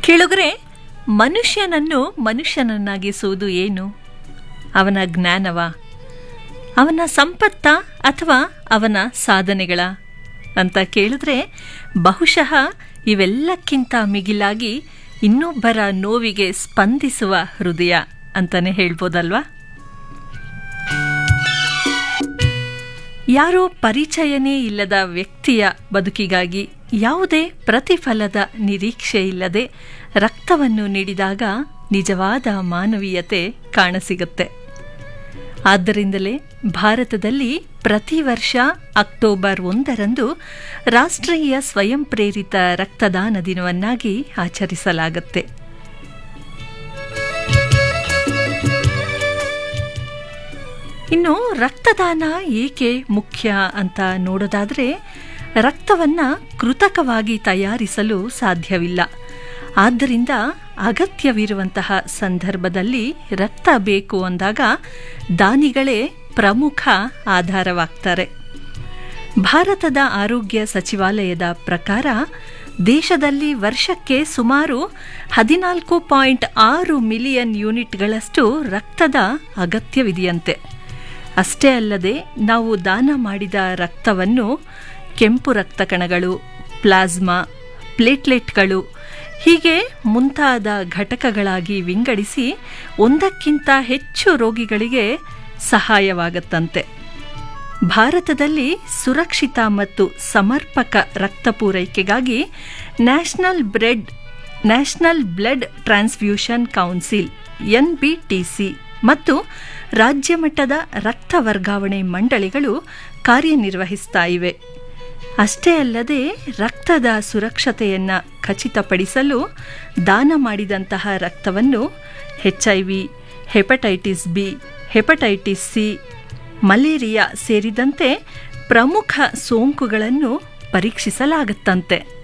ಕೇಳುಗರೆ ಮನುಷ್ಯನನ್ನು ಮನುಷ್ಯನನ್ನಾಗಿಸುವುದು ಏನು ಅವನ ಜ್ಞಾನವ ಅವನ ಸಂಪತ್ತ ಅಥವಾ ಅವನ ಸಾಧನೆಗಳ ಅಂತ ಕೇಳಿದ್ರೆ ಬಹುಶಃ ಇವೆಲ್ಲಕ್ಕಿಂತ ಮಿಗಿಲಾಗಿ ಇನ್ನೊಬ್ಬರ ನೋವಿಗೆ ಸ್ಪಂದಿಸುವ ಹೃದಯ ಅಂತಾನೆ ಹೇಳ್ಬೋದಲ್ವಾ ಯಾರೋ ಪರಿಚಯನೇ ಇಲ್ಲದ ವ್ಯಕ್ತಿಯ ಬದುಕಿಗಾಗಿ ಯಾವುದೇ ಪ್ರತಿಫಲದ ನಿರೀಕ್ಷೆ ಇಲ್ಲದೆ ರಕ್ತವನ್ನು ನೀಡಿದಾಗ ನಿಜವಾದ ಮಾನವೀಯತೆ ಕಾಣಸಿಗುತ್ತೆ ಆದ್ದರಿಂದಲೇ ಭಾರತದಲ್ಲಿ ಪ್ರತಿ ವರ್ಷ ಅಕ್ಟೋಬರ್ ಒಂದರಂದು ರಾಷ್ಟ್ರೀಯ ಸ್ವಯಂ ಪ್ರೇರಿತ ರಕ್ತದಾನ ದಿನವನ್ನಾಗಿ ಆಚರಿಸಲಾಗುತ್ತೆ ಇನ್ನು ರಕ್ತದಾನ ಏಕೆ ಮುಖ್ಯ ಅಂತ ನೋಡೋದಾದರೆ ರಕ್ತವನ್ನು ಕೃತಕವಾಗಿ ತಯಾರಿಸಲು ಸಾಧ್ಯವಿಲ್ಲ ಆದ್ದರಿಂದ ಅಗತ್ಯವಿರುವಂತಹ ಸಂದರ್ಭದಲ್ಲಿ ರಕ್ತ ಬೇಕು ಅಂದಾಗ ದಾನಿಗಳೇ ಪ್ರಮುಖ ಆಧಾರವಾಗ್ತಾರೆ ಭಾರತದ ಆರೋಗ್ಯ ಸಚಿವಾಲಯದ ಪ್ರಕಾರ ದೇಶದಲ್ಲಿ ವರ್ಷಕ್ಕೆ ಸುಮಾರು ಹದಿನಾಲ್ಕು ಪಾಯಿಂಟ್ ಆರು ಮಿಲಿಯನ್ ಯೂನಿಟ್ಗಳಷ್ಟು ರಕ್ತದ ಅಗತ್ಯವಿದೆಯಂತೆ ಅಷ್ಟೇ ಅಲ್ಲದೆ ನಾವು ದಾನ ಮಾಡಿದ ರಕ್ತವನ್ನು ಕೆಂಪು ರಕ್ತ ಕಣಗಳು ಪ್ಲಾಸ್ಮಾ ಪ್ಲೇಟ್ಲೆಟ್ಗಳು ಹೀಗೆ ಮುಂತಾದ ಘಟಕಗಳಾಗಿ ವಿಂಗಡಿಸಿ ಒಂದಕ್ಕಿಂತ ಹೆಚ್ಚು ರೋಗಿಗಳಿಗೆ ಸಹಾಯವಾಗುತ್ತಂತೆ ಭಾರತದಲ್ಲಿ ಸುರಕ್ಷಿತ ಮತ್ತು ಸಮರ್ಪಕ ರಕ್ತ ಪೂರೈಕೆಗಾಗಿ national bread national blood transfusion council NBTC ಮತ್ತು ರಾಜ್ಯ ಮಟ್ಟದ ರಕ್ತ ವರ್ಗಾವಣೆ ಮಂಡಳಿಗಳು ಕಾರ್ಯನಿರ್ವಹಿಸ್ತಾ ಇವೆ ಅಷ್ಟೇ ಅಲ್ಲದೆ ರಕ್ತದ ಸುರಕ್ಷತೆಯನ್ನು ಖಚಿತಪಡಿಸಲು ದಾನ ಮಾಡಿದಂತಹ ರಕ್ತವನ್ನು HIV hepatitis B hepatitis C malaria ಸೇರಿದಂತೆ ಪ್ರಮುಖ ಸೋಂಕುಗಳನ್ನು ಪರೀಕ್ಷಿಸಲಾಗುತ್ತಂತೆ